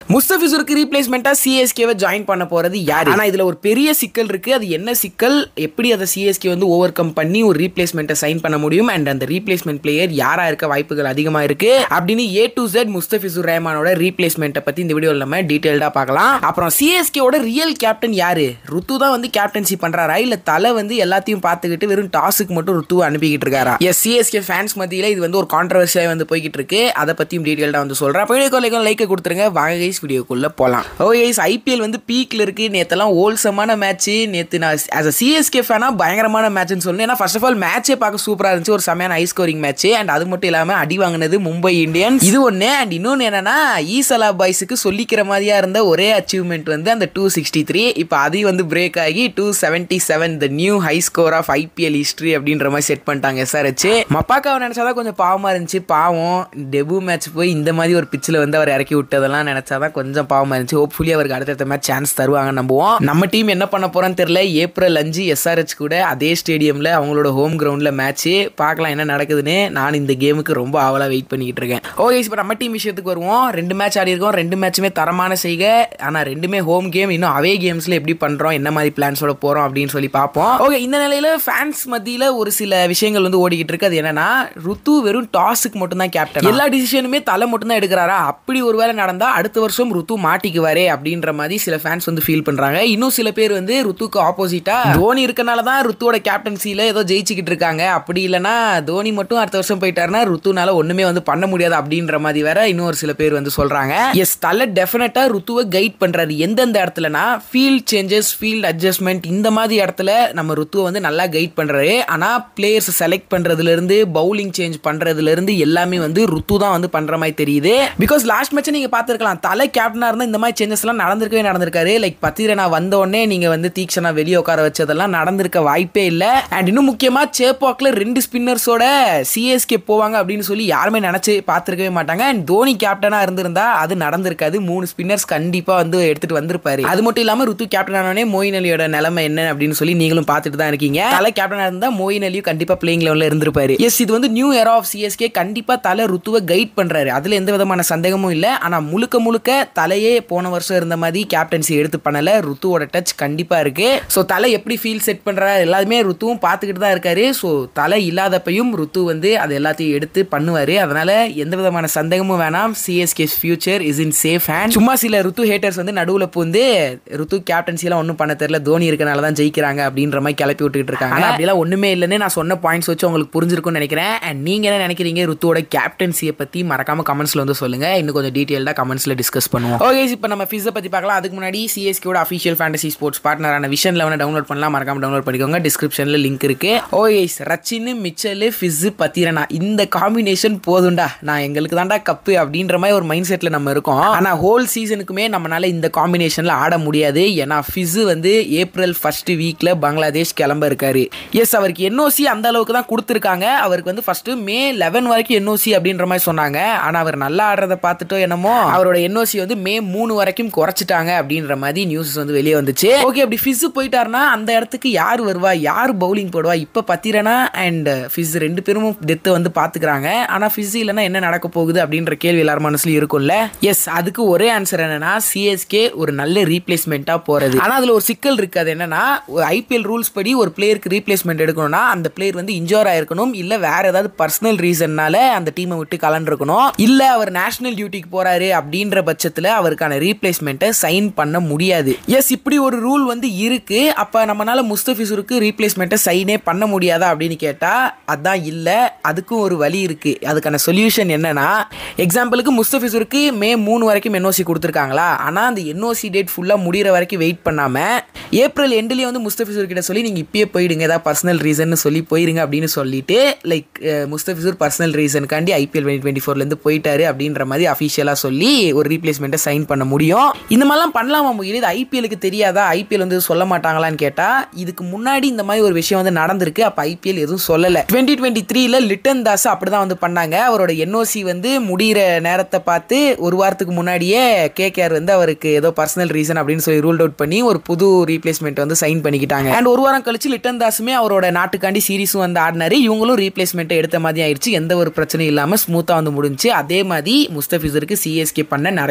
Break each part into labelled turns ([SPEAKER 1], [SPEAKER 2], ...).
[SPEAKER 1] முஸ்தபிசூருக்கு ரீப்ளேஸ்மெண்ட்டாக சிஎஸ்கேவை join பண்ண போகிறது யார் ஆனால் இதில் ஒரு பெரிய சிக்கல் இருக்குது அது என்ன சிக்கல் எப்படி அதை சிஎஸ்கே வந்து ஓவர் கம் பண்ணி ஒரு ரீப்ளேஸ்மெண்ட்டை சைன் பண்ண முடியும் அண்ட் அந்த ரீப்ளேஸ்மெண்ட் பிளேயர் யாராக இருக்க வாய்ப்புகள் அதிகமாக இருக்குது அப்படின்னு ஏ டு ஜெட் முஸ்தபிசூர் ரஹ்மானோட ரீப்ளேஸ்மெண்ட்டை பற்றி இந்த வீடியோவில் நம்ம டீட்டெயில்டாக பார்க்கலாம் அப்புறம் சிஎஸ்கேவோட ரியல் கேப்டன் யாரு ருத்து தான் வந்து கேப்டன்சி பண்ணுறாரா இல்லை தலை வந்து எல்லாத்தையும் பார்த்துக்கிட்டு வெறும் டாஸுக்கு மட்டும் ருத்துவை அனுப்பிக்கிட்டு இருக்காரா எஸ் சிஎஸ்கே ஃபேன்ஸ் மத்தியில் இது வந்து ஒரு கான்ட்ரவர்சியாக வந்து போய்கிட்டு இருக்கு அதை பற்றியும் டீட்டெயில்டாக வந்து சொல்கிறேன் அப்போ வீடியோ லைக்கை கொடுத்துருங்க வாங்க கைஸ் வீடியோக்குள்ளே போகலாம் ஓ கைஸ் ஐபிஎல் வந்து பீக்கில் இருக்குது நேற்றுலாம் ஓல்சமான மேட்ச்சு நேற்று நான் ஆஸ் அ சிஎஸ்கே ஃபேனாக பயங்கரமான மேட்ச்னு சொல்லணும் ஏன்னா ஃபர்ஸ்ட் ஆஃப் ஆல் மேட்சே பார்க்க சூப்பராக இருந்துச்சு ஒரு செமையான ஹை ஸ்கோரிங் மேட்ச் அண்ட் அது மட்டும் இல்லாமல் அடி வாங்கினது மும்பை இந்தியன்ஸ் இது ஒன்று அண்ட் இன்னொன்று என்னன்னா ஈசலா பாய்ஸுக்கு சொல்லிக்கிற மாதிரியா இருந்த ஒரே அச்சீவ்மெண்ட் வந்து அந்த டூ சிக்ஸ்டி த்ரீ இப்போ அதையும் வந்து பிரேக் ஆகி two seventy seven the new high score of IPL history அப்படின்ற மாதிரி செட் பண்ணிட்டாங்க எஸ்ஆர்ஹெச் மப்பாக்காவை நினச்சாதான் கொஞ்சம் பாவமாக இருந்துச்சு பாவம் டெபு மேட்ச் போய் இந்த மாதிரி ஒரு பிச்சில் வந்து அவர் இறக்கி விட்டதெல்லாம் நினச்சாதான் கொஞ்சம் பாவமாக இருந்துச்சு ஹோப்ஃபுல்லி அவருக்கு அடுத்தடுத்த மேட்ச் சான்ஸ் தருவாங்க நம்புவோம் நம்ம டீம் என்ன பண்ண போறோம்னு தெரியல ஏப்ரல் அஞ்சு எஸ்ஆர்ஹெச் கூட அதே ஸ்டேடியமில் அவங்களோட ஹோம் கிரவுண்டில் மேட்ச்சு பார்க்கலாம் என்ன நடக்குதுன்னு நான் இந்த கேமுக்கு ரொம்ப ஆவலாக வெயிட் பண்ணிக்கிட்டு இருக்கேன் ஓகே இப்போ நம்ம டீம் விஷயத்துக்கு வருவோம் ரெண்டு மேட்ச் ஆடி இருக்கோம் ரெண்டு மேட்சுமே தரமான செய்க ஆனால் ரெண்டுமே ஹோம் கேம் இன்னும் அவே கேம்ஸில் எப்படி பண்ணுறோம் என்ன மாதிரி பிளான்ஸோட போகிறோம் அப்படின்னு சொல்லி பார்ப்போம் ஓகே இந்த நிலையில் ஃபேன்ஸ் மத்தியில் ஒரு சில விஷயங்கள் வந்து ஓடிக்கிட்டு இருக்கு அது என்னன்னா ருத்து வெறும் டாஸுக்கு மட்டும்தான் கேப்டன் எல்லா டிசிஷனுமே தலை மட்டும்தான் எடுக்கிறாரா அப்படி ஒரு வேலை நடந்தால் அடுத்த வருஷம் ருத்து மாட்டிக்குவாரே அப்படின்ற மாதிரி சில ஃபேன்ஸ் வந்து ஃபீல் பண்ணுறாங்க இன்னும் சில பேர் வந்து ருத்துக்கு ஆப்போசிட்டாக தோனி இருக்கனால தான் ருத்துவோட கேப்டன்சியில் ஏதோ ஜெயிச்சுக்கிட்டு இருக்காங்க அப்படி இல்லைன்னா தோனி மட்டும் அடுத்த வருஷம் போயிட்டாருன்னா ருத்துனால ஒன்றுமே வந்து பண்ண முடியாது அப்படின்ற மாதிரி வேற இன்னும் ஒரு சில பேர் வந்து சொல்கிறாங்க எஸ் தலை டெஃபினட்டாக ருத்துவை கைட் பண்ணுறாரு எந்தெந்த இடத்துலனா ஃபீல்ட் சேஞ்சஸ் ஃபீல்ட் அட்ஜஸ்ட்மெண்ட் இந்த மாதிரி இடத்துல நம்ம ருத்துவை வந்து நல்லா கைட் பண்ணுறாரு ஆனால் பிளேயர்ஸ் செலக்ட் பண்ணுறதுலேருந்து பவுலிங் சேஞ்ச் பண்ணுறதுலேருந்து எல்லாமே வந்து ருத்து தான் வந்து பண்ணுற மாதிரி தெரியுது பிகாஸ் லாஸ்ட் மேட்ச்சை நீங்கள் பார்த்துருக்கலாம் தலை கேப்டனாக இருந்தால் இந்த மாதிரி சேஞ்சஸ்லாம் நடந்திருக்கவே நடந்திருக்காரு லைக் பத்திரனா வந்த உடனே நீங்கள் வந்து தீக்ஷனா வெளியே உட்கார வச்சதெல்லாம் நடந்திருக்க வாய்ப்பே இல்லை அண்ட் இன்னும் முக்கியமாக சேப்பாக்கில் ரெண்டு ஸ்பின்னர்ஸோட சிஎஸ்கே போவாங்க அப்படின்னு சொல்லி யாருமே நினச்சி பார்த்துருக்கவே மாட்டாங்க அண்ட் தோனி கேப்டனாக இருந்திருந்தா அது நடந்திருக்காது மூணு ஸ்பின்னர்ஸ் கண்டிப்பாக வந்து எடுத்துகிட்டு வந்திருப்பாரு அது மட்டும் இல்லாமல் ருத்து கேப்டன் ஆனோடனே மோயின் அலியோட நிலைமை என்ன அப்படின்னு சொல்லி நீங்களும் பார்த்துட்டு தான் இருக்கீங்க தலை கேப்டனாக இருந்தால் மோயின் அலியும் கண்டிப்பாக பிளேயிங் லெவலில் இருந்திருப்பாரு எஸ் இது வந்து நியூ எரா ஆஃப் சிஎஸ்கே கண்டிப்பாக தலை ருத்துவை கைட் பண்ணுறாரு அதில் எந்த விதமான சந்தேகமும் இல்லை ஆனால் முழுக்க முழுக்க தலையே போன வருஷம் இருந்த மாதிரி கேப்டன்சி எடுத்து பண்ணல ருத்துவோட டச் கண்டிப்பாக இருக்கு ஸோ தலை எப்படி ஃபீல் செட் பண்ணுறாரு எல்லாருமே ருத்துவும் பார்த்துக்கிட்டு தான் இருக்காரு ஸோ தலை இல்லாதப்பையும் ருத்து வந்து அது எல்லாத்தையும் எடுத்து பண்ணுவார் அதனால எந்த விதமான சந்தேகமும் வேணாம் CSK future is in safe hand சும்மா சில ருத்து ஹேட்டர்ஸ் வந்து நடுவில் பூந்து ருத்து கேப்டன்சிலாம் ஒன்றும் பண்ண தெரியல தோனி இருக்கனால தான் ஜெயிக்கிறாங்க அப்படின்ற மாதிரி கிளப்பி விட்டுக்கிட்டு இருக்காங்க ஆனால் அப்படிலாம் ஒன்றுமே இல்லைன்னு நான் சொன்ன பாயிண்ட்ஸ் வச்சு உங்களுக்கு புரிஞ்சிருக்கும்னு நினைக்கிறேன் அண்ட் நீங்கள் என்ன நினைக்கிறீங்க ருத்துவோட கேப்டன்சியை பற்றி மறக்காம கமெண்ட்ஸில் வந்து சொல்லுங்க இன்னும் கொஞ்சம் டீட்டெயில்டாக கமெண்ட்ஸில் டிஸ்கஸ் பண்ணுவோம் ஓகே இப்போ நம்ம ஃபிஸை பற்றி பார்க்கலாம் அதுக்கு முன்னாடி சிஎஸ்கேவோட அஃபிஷியல் ஃபேண்டசி ஸ்போர்ட்ஸ் பார்ட்னரான விஷன் லெவனை டவுன்லோட் பண்ணலாம் மறக்காம டவுன்லோட் பண்ணிக்கோங்க டிஸ்கிரிப்ஷனில் லிங்க் இருக்கு ஓஎஸ் ரச்சின் மிச்சல் ஃபிஸ் பத்திரனா இந்த காம்பினேஷன் போதும்டா நான் எங்களுக்கு தான்டா கப்பு அப்படின்ற மாதிரி ஒரு மைண்ட் செட்டில் நம்ம இருக்கோம் ஆனால் ஹோல் சீசனுக்குமே நம்மளால இந்த காம்பினேஷனில் ஆட முடியாது ஏன்னா ஃபிஸ் வந்து ஏப்ரல் ஃபர்ஸ்ட் வீக்கில் பங்களாதேஷ் கிளம்ப இருக்காரு எஸ் அவருக்கு என்ஓசி அந்த அளவுக்கு தான் கொடுத்துருக்காங்க அவருக்கு வந்து ஃபர்ஸ்ட் மே லெவன் வரைக்கும் என்ஓசி அப்படின்ற மாதிரி சொன்னாங்க ஆனால் அவர் நல்லா ஆடுறத பார்த்துட்டோ என்னமோ அவரோட என்ஓசி வந்து மே மூணு வரைக்கும் குறைச்சிட்டாங்க அப்படின்ற மாதிரி நியூஸ் வந்து வெளியே வந்துச்சு ஓகே அப்படி ஃபிஸ் போயிட்டாருன்னா அந்த இடத்துக்கு யார் வருவா யார் பவுலிங் போடுவா இப்போ பத்திரனா அண்ட் ஃபிஸ் ரெண்டு பேரும் டெத்தை வந்து பார்த்துக்கிறாங்க ஆனால் ஃபிஸ் இல்லைன்னா என்ன நடக்க போகுது அப்படின்ற கேள்வி எல்லாரும் மனசுலையும் இருக்கும்ல எஸ் அதுக்கு ஒரே ஆன்சர் என்னன்னா சிஎஸ்கே ஒரு நல்ல ரீப்ளேஸ்மெண்ட்டாக போகிறது ஆனால் அதில் ஒரு சிக்கல் இருக்குது அது என்னன்னா ஐபிஎல் ரூல்ஸ் படி ஒரு பிளேயருக்கு ரீப்ளேஸ்மெண்ட் எடுக்கணும்னா அந்த பிளேயர் வந்து இன்ஜோர் ஆயிருக்கணும் இல்லை வேற ஏதாவது பர்சனல் ரீசன்னால அந்த டீமை விட்டு கலந்துருக்கணும் இல்லை அவர் நேஷனல் டியூட்டிக்கு போறாரு அப்படின்ற பட்சத்தில் அவருக்கான ரீப்ளேஸ்மெண்ட்டை சைன் பண்ண முடியாது எஸ் இப்படி ஒரு ரூல் வந்து இருக்கு அப்போ நம்மளால முஸ்தபிசூருக்கு ரீப்ளேஸ்மெண்ட்டை சைனே பண்ண முடியாதா அப்படின்னு கேட்டால் அதான் இல்லை அதுக்கும் ஒரு வழி இருக்கு அதுக்கான சொல்யூஷன் என்னன்னா எக்ஸாம்பிளுக்கு முஸ்தபிசூருக்கு மே மூணு வரைக்கும் என்ஓசி கொடுத்துருக்காங்களா ஆனால் அந்த என்ஓசி டேட் ஃபுல்லாக முடிகிற வரைக்கும் வெயிட் பண்ணாமல் ஏப்ரல் எண்ட்லேயே வந்து முஸ்தபிசூர் கிட்ட சொல்லி நீங்கள் இப்பயே போயிடுங்க ஏதாவது பர்சனல் ரீசன் சொல்லி போயிருங்க அப்படின்னு சொல்லிட்டு லைக் முஸ்தபிசூர் பர்சனல் ரீசனுக்காண்டி ஐபிஎல் டுவெண்ட்டி டுவெண்ட்டி ஃபோர்லேருந்து போயிட்டாரு அப்படின்ற மாதிரி அஃபிஷியலாக சொல்லி ஒரு ரீப்ளேஸ்மெண்ட்டை சைன் பண்ண முடியும் இந்த மாதிரிலாம் பண்ணலாமா முடியல இது ஐபிஎலுக்கு தெரியாதா ஐபிஎல் வந்து சொல்ல மாட்டாங்களான்னு கேட்டால் இதுக்கு முன்னாடி இந்த மாதிரி ஒரு விஷயம் வந்து நடந்திருக்கு அப்போ ஐபிஎல் எதுவும் சொல்லலை டுவெண்ட்டி டுவெண்ட்டி த்ரீல லிட்டன் தாஸ் அப்படி தான் வந்து பண்ணாங்க அவரோட என்ஓசி வந்து முடிகிற நேரத்தை பார்த்து ஒரு வாரத்துக்கு முன்னாடியே கேகேஆர் வந்து அவருக்கு ஏதோ பர்சனல் ரீசன் அப்படின்னு சொல்லி ரூல் அவுட் பண்ணி ஒரு புது ரீப்ளேஸ்மெண்ட் வந்து சைன் பண்ணிக்கிட்டாங்க அண்ட் ஒரு வாரம் கழிச்சு லிட்டன் தாஸுமே அவரோட நாட்டுக்காண்டி சீரிஸும் வந்து ஆடினாரு இவங்களும் ரீப்ளேஸ்மெண்ட் எடுத்த மாதிரி ஆயிடுச்சு எந்த ஒரு பிரச்சனையும் இல்லாமல் ஸ்மூத்தாக வந்து முடிஞ்சு அதே மாதிரி முஸ்தபிசருக்கு சிஎஸ்கே பண்ண நிறைய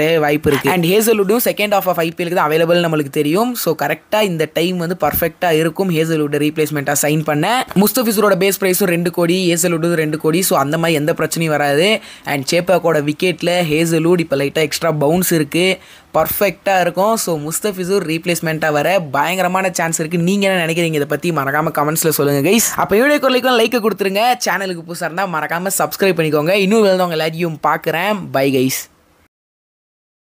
[SPEAKER 1] வாய்ப்பு இருக்குது அண்ட் ஹேசல்வுட்டும் செகண்ட் ஆஃப் ஆஃப் ஐபிஎலுக்கு தான் அவைலபிள் நம்மளுக்கு தெரியும் ஸோ கரெக்டாக இந்த டைம் வந்து பர்ஃபெக்டாக இருக்கும் ஹேசல்வுட் ரீப்ளேஸ்மெண்ட்டாக சைன் பண்ண முஸ்தபிசரோட பேஸ் ப்ரைஸும் ரெண்டு கோடி ஹேசல்வுட்டும் ரெண்டு கோடி ஸோ அந்த மாதிரி எந்த பிரச்சனையும் வராது அண்ட் சேப்பாக்கோட விக்கெட்டில் ஹேசல்வுட் இப்போ லைட்டாக எக்ஸ்ட்ரா பவுன்ஸ் இருக்குது பர்ஃபெக்டாக இருக்கும் ஸோ முஸ்தபிசூர் ரீப்ளேஸ்மெண்ட்டாக வர பயங்கரமான சான்ஸ் இருக்குது நீங்கள் என்ன நினைக்கிறீங்க இதை பற்றி மறக்காமல் கமெண்ட்ஸில் சொல்லுங்கள் கைஸ் அப்போ வீடியோ கொள்ளைக்கும் லைக்கை கொடுத்துருங்க சேனலுக்கு புதுசாக இருந்தால் மறக்காமல் சப்ஸ்கிரைப் பண்ணிக்கோங்க இன்னும் வேணும் உங்கள் எல்லாத்தையும் பார்க்குறேன் பை கைஸ்